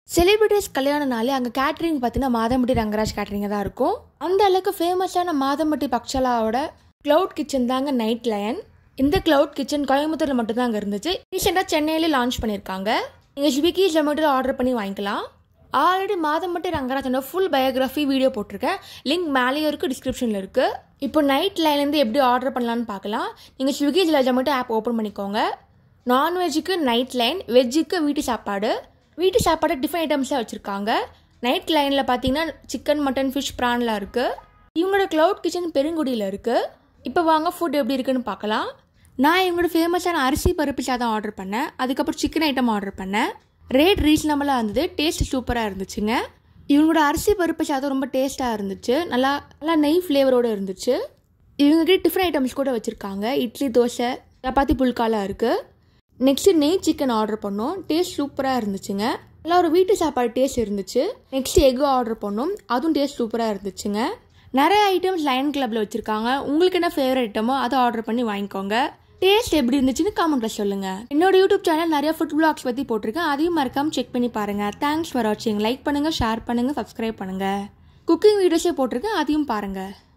celebrities கல்யாணனாலே அங்கே catering பார்த்தீங்கன்னா Madhampatti Rangaraj catering தான் இருக்கும் அந்த அளவுக்கு ஃபேமஸான மாதம்பட்டி பக்ஷலாவோட க்ளவுட் கிச்சன் தாங்க நைட் லயன் இந்த க்ளவுட் கிச்சன் கோயம்புத்தூரில் மட்டும்தான் அங்கே இருந்துச்சு ரீசெண்டாக சென்னையில லான்ச் பண்ணியிருக்காங்க நீங்கள் ஸ்விக்கி ஜொமேட்டோ ஆர்டர் பண்ணி வாங்கிக்கலாம் ஆல்ரெடி மாதம்பட்டி ரங்கராஜனோட ஃபுல் பயோகிராஃபி வீடியோ போட்டிருக்கேன் லிங்க் மேலேயும் இருக்குது டிஸ்கிரிப்ஷனில் இருக்குது இப்போ நைட் லைன்லேருந்து எப்படி ஆர்டர் பண்ணலான்னு பார்க்கலாம் நீங்கள் ஸ்விக்கி ஜொமேட்டோ ஆப் ஓப்பன் பண்ணிக்கோங்க நான்வெஜ்ஜுக்கு நைட் லைன் வெஜ்ஜுக்கு வீட்டு சாப்பாடு வீட்டு சாப்பாடு டிஃபரெண்ட் ஐட்டம்ஸாக வச்சுருக்காங்க நைட் லைனில் பார்த்தீங்கன்னா சிக்கன் மட்டன் ஃபிஷ் ப்ரான்லாம் இருக்குது இவங்களோட க்ளவுட் கிச்சன் பெருங்குடியில் இருக்குது இப்போ வாங்க ஃபுட் எப்படி இருக்குன்னு பார்க்கலாம் நான் இவங்களோட ஃபேமஸான அரிசி பருப்பு சாதம் ஆர்டர் பண்ணேன் அதுக்கப்புறம் சிக்கன் ஐட்டம் ஆர்டர் பண்ணேன் ரேட் ரீசனபிளாக இருந்தது டேஸ்ட் சூப்பராக இருந்துச்சுங்க இவங்களோட அரிசி பருப்பு சாதம் ரொம்ப டேஸ்ட்டாக இருந்துச்சு நல்லா நல்லா நெய் ஃப்ளேவரோடு இருந்துச்சு இவங்ககிட்ட டிஃப்ரெண்ட் ஐட்டம்ஸ் கூட வச்சுருக்காங்க இட்லி தோசை சப்பாத்தி புல்காலாம் இருக்குது நெக்ஸ்ட்டு நெய் சிக்கன் ஆர்டர் பண்ணோம் டேஸ்ட் சூப்பராக இருந்துச்சுங்க நல்லா ஒரு வீட்டு சாப்பாடு டேஸ்ட் இருந்துச்சு நெக்ஸ்ட் எக் ஆர்டர் பண்ணோம் அதுவும் டேஸ்ட் சூப்பராக இருந்துச்சுங்க நிறைய ஐட்டம்ஸ் லயன் கிளப்பில் வச்சுருக்காங்க உங்களுக்கு என்ன ஃபேவரட் ஐட்டமோ அதை ஆர்டர் பண்ணி வாங்கிக்கோங்க டேஸ்ட் எப்படி இருந்துச்சுன்னு கமெண்ட்ல சொல்லுங்க என்னோட யூடியூப் சேனல் நிறைய ஃபுட் பிளாக்ஸ் பற்றி போட்டிருக்கேன் அதையும் மறக்காம செக் பண்ணி பாருங்க தேங்க்ஸ் ஃபார் வாட்சிங் லைக் பண்ணுங்க ஷேர் பண்ணுங்க சப்ஸ்கிரைப் பண்ணுங்க குக்கிங் வீடியோஸே போட்டிருக்கேன் அதையும் பாருங்க